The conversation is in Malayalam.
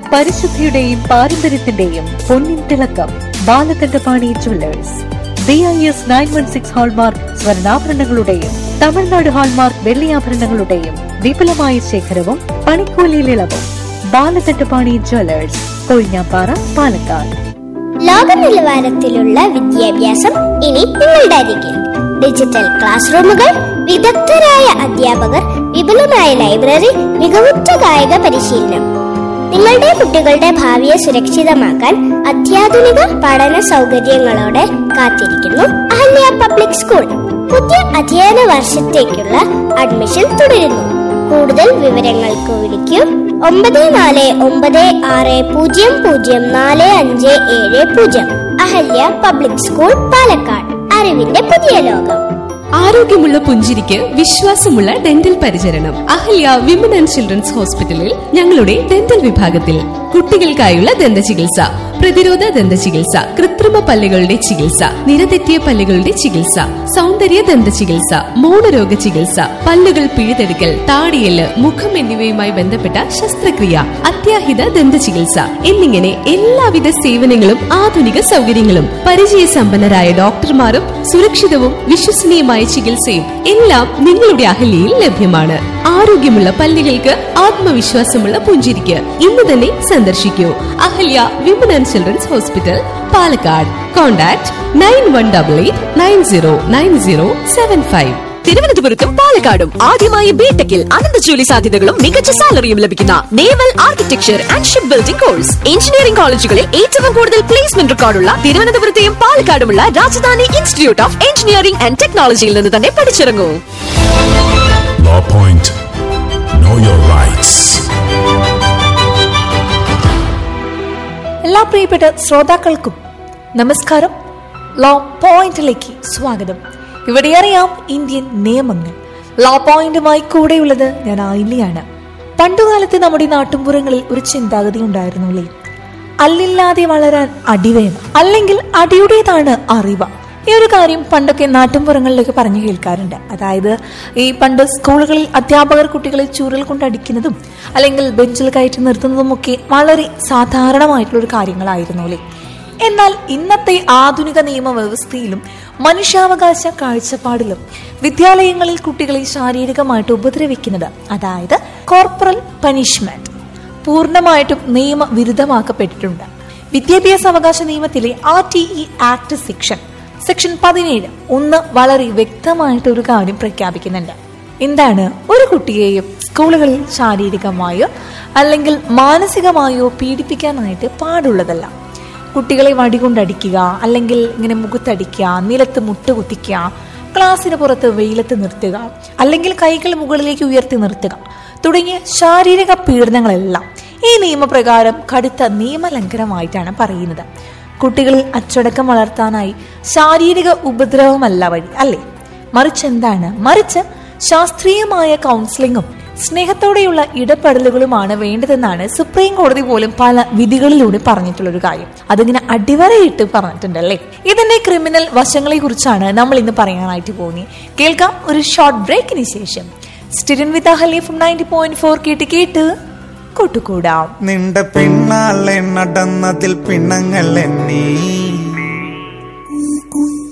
പരിശുദ്ധിയുടെയും പാരമ്പര്യത്തിന്റെയും പൊന്നിൻ തിളക്കം Balakandapani Jewellers B I S nine one six hallmark സ്വർണ്ണാഭരണങ്ങളുടെയും Tamil Nadu hallmark വെള്ളിയാഭരണങ്ങളുടെയും വിപുലമായ ശേഖരവും പണിക്കൂലിയിൽ ഇളവും ബാലകണ്ഠപാണി ജ്വല്ലേഴ്സ് കൊഴിഞ്ഞാപ്പാറ പാലക്കാട് ലോക നിലവാരത്തിലുള്ള വിദ്യാഭ്യാസം ഇനി നിങ്ങളുടെ അരികിൽ ഡിജിറ്റൽ ക്ലാസ് റൂമുകൾ വിദഗ്ധരായ അധ്യാപകർ വിപുലമായ ലൈബ്രറി മികവുറ്റ കായിക പരിശീലനം നിങ്ങളുടെ കുട്ടികളുടെ ഭാവിയെ സുരക്ഷിതമാക്കാൻ അത്യാധുനിക പഠന സൗകര്യങ്ങളോടെ കാത്തിരിക്കുന്നു അഹല്യ പബ്ലിക് സ്കൂൾ പുതിയ അധ്യയന വർഷത്തേക്കുള്ള അഡ്മിഷൻ തുടരുന്നു കൂടുതൽ വിവരങ്ങൾക്ക് വിളിക്കൂ ഒമ്പത് നാല് ഒമ്പത് ആറ് പൂജ്യം പൂജ്യം നാല് അഞ്ച് ഏഴ് പൂജ്യം അഹല്യ പബ്ലിക് സ്കൂൾ പാലക്കാട് അറിവിന്റെ പുതിയ ലോകം ആരോഗ്യമുള്ള പുഞ്ചിരിക്ക് വിശ്വാസമുള്ള ഡെന്റൽ പരിചരണം അഹല്യ വിമൻ ആൻഡ് ചിൽഡ്രൻസ് ഹോസ്പിറ്റലിൽ ഞങ്ങളുടെ ഡെന്റൽ വിഭാഗത്തിൽ കുട്ടികൾക്കായുള്ള ദന്ത ചികിത്സ പ്രതിരോധ ദന്ത ചികിത്സ കൃത്രിമ പല്ലുകളുടെ ചികിത്സ നിരതെറ്റിയ പല്ലുകളുടെ ചികിത്സ സൗന്ദര്യ ദന്ത ചികിത്സ മൗനരോഗ ചികിത്സ പല്ലുകൾ പിഴുതെടുക്കൽ താടിയല് മുഖം എന്നിവയുമായി ബന്ധപ്പെട്ട ശസ്ത്രക്രിയ അത്യാഹിത ദന്ത ചികിത്സ എന്നിങ്ങനെ എല്ലാവിധ സേവനങ്ങളും ആധുനിക സൗകര്യങ്ങളും പരിചയസമ്പന്നരായ ഡോക്ടർമാരും സുരക്ഷിതവും വിശ്വസനീയമായ ചികിത്സയും എല്ലാം നിങ്ങളുടെ അഹല്യയിൽ ലഭ്യമാണ് ആരോഗ്യമുള്ള പല്ലുകൾക്ക് ആത്മവിശ്വാസമുള്ള പുഞ്ചിരിക്ക് ഇന്ന് തന്നെ സന്ദർശിക്കൂ Ahalya women and children's hospital Palakkad contact nine one double eight nine zero nine zero seven five തിരുവനന്തപുരത്തും പാലക്കാടും ആദ്യമായി ബിടെക്കിൽ അനന്ത ജോലി സാധ്യതകളും മികച്ച സാലറിയും ലഭിക്കുന്ന naval architecture and ship building course engineering കോളേജുകളിൽ ഏറ്റവും കൂടുതൽ പ്ലേസ്മെന്റ് റെക്കോർഡുള്ള തിരുവനന്തപുരത്തെയും പാലക്കാടുമുള്ള Rajadhani institute of engineering and ടെക്നോളജിയിൽ നിന്ന് തന്നെ പഠിച്ചിറങ്ങൂ Law Point. Know your rights. എല്ലാ പ്രിയപ്പെട്ട ശ്രോതാക്കൾക്കും നമസ്കാരം ലോ പോയിന്റിലേക്ക് സ്വാഗതം ഇവിടെ അറിയാം ഇന്ത്യൻ നിയമങ്ങൾ ലോ പോയിന്റുമായി കൂടെയുള്ളത് ഞാൻ ആയില്യാണ് പണ്ടുകാലത്ത് നമ്മുടെ നാട്ടുമ്പുറങ്ങളിൽ ഒരു ചിന്താഗതി ഉണ്ടായിരുന്നു അല്ലേ അല്ലില്ലാതെ വളരാൻ അടി വേണം അല്ലെങ്കിൽ അടിയുടേതാണ് അറിവ് ഈ ഒരു കാര്യം പണ്ടൊക്കെ നാട്ടിൻപുറങ്ങളിലൊക്കെ പറഞ്ഞു കേൾക്കാറുണ്ട് അതായത് ഈ പണ്ട് സ്കൂളുകളിൽ അധ്യാപകർ കുട്ടികളെ ചൂരൽ കൊണ്ട് അടിക്കുന്നതും അല്ലെങ്കിൽ ബെഞ്ചിൽ കയറ്റി നിർത്തുന്നതും ഒക്കെ വളരെ സാധാരണമായിട്ടുള്ള ഒരു കാര്യങ്ങളായിരുന്നു അല്ലേ എന്നാൽ ഇന്നത്തെ ആധുനിക നിയമവ്യവസ്ഥയിലും മനുഷ്യാവകാശ കാഴ്ചപ്പാടിലും വിദ്യാലയങ്ങളിൽ കുട്ടികളെ ശാരീരികമായിട്ട് ഉപദ്രവിക്കുന്നത് അതായത് കോർപ്പറൽ പനിഷ്മെന്റ് പൂർണ്ണമായിട്ടും നിയമവിരുദ്ധമാക്കപ്പെട്ടിട്ടുണ്ട് വിദ്യാഭ്യാസ അവകാശ നിയമത്തിലെ R T E act section section പതിനേഴ് ഒന്ന് വളരെ വ്യക്തമായിട്ട് ഒരു കാര്യം പ്രഖ്യാപിക്കുന്നുണ്ട് എന്താണ് ഒരു കുട്ടിയെയും സ്കൂളുകളിൽ ശാരീരികമായോ അല്ലെങ്കിൽ മാനസികമായോ പീഡിപ്പിക്കാനായിട്ട് പാടുള്ളതല്ല കുട്ടികളെ വടികൊണ്ടടിക്കുക അല്ലെങ്കിൽ ഇങ്ങനെ മുഖത്തടിക്കുക നിലത്ത് മുട്ടുകുത്തിക്കുക ക്ലാസ്സിന് പുറത്ത് വെയിലത്ത് നിർത്തുക അല്ലെങ്കിൽ കൈകൾ മുകളിലേക്ക് ഉയർത്തി നിർത്തുക തുടങ്ങിയ ശാരീരിക പീഡനങ്ങളെല്ലാം ഈ നിയമപ്രകാരം കടുത്ത നിയമലംഘനമായിട്ടാണ് പറയുന്നത് കുട്ടികളിൽ അച്ചടക്കം വളർത്താനായി ശാരീരിക ഉപദ്രവമല്ല വഴി അല്ലേ മറിച്ച് എന്താണ് മറിച്ച് ശാസ്ത്രീയമായ കൗൺസിലിങ്ങും സ്നേഹത്തോടെയുള്ള ഇടപെടലുകളുമാണ് വേണ്ടതെന്നാണ് സുപ്രീം കോടതി പോലും പല വിധികളിലൂടെ പറഞ്ഞിട്ടുള്ള ഒരു കാര്യം അതിങ്ങനെ അടിവരയിട്ട് പറഞ്ഞിട്ടുണ്ടല്ലേ ഇതിന്റെ ക്രിമിനൽ വശങ്ങളെ കുറിച്ചാണ് നമ്മൾ ഇന്ന് പറയാനായിട്ട് പോകുന്നത് കേൾക്കാം ഒരു ഷോർട്ട് ബ്രേക്കിന് ശേഷം സ്റ്റിരൻ with Ahali from ninety point four കേട്ട് കേട്ട് കൂട്ടുകൂടാം നിന്റെ പിന്നാലെ നടന്നതിൽ പിണങ്ങൾ എണ്ണി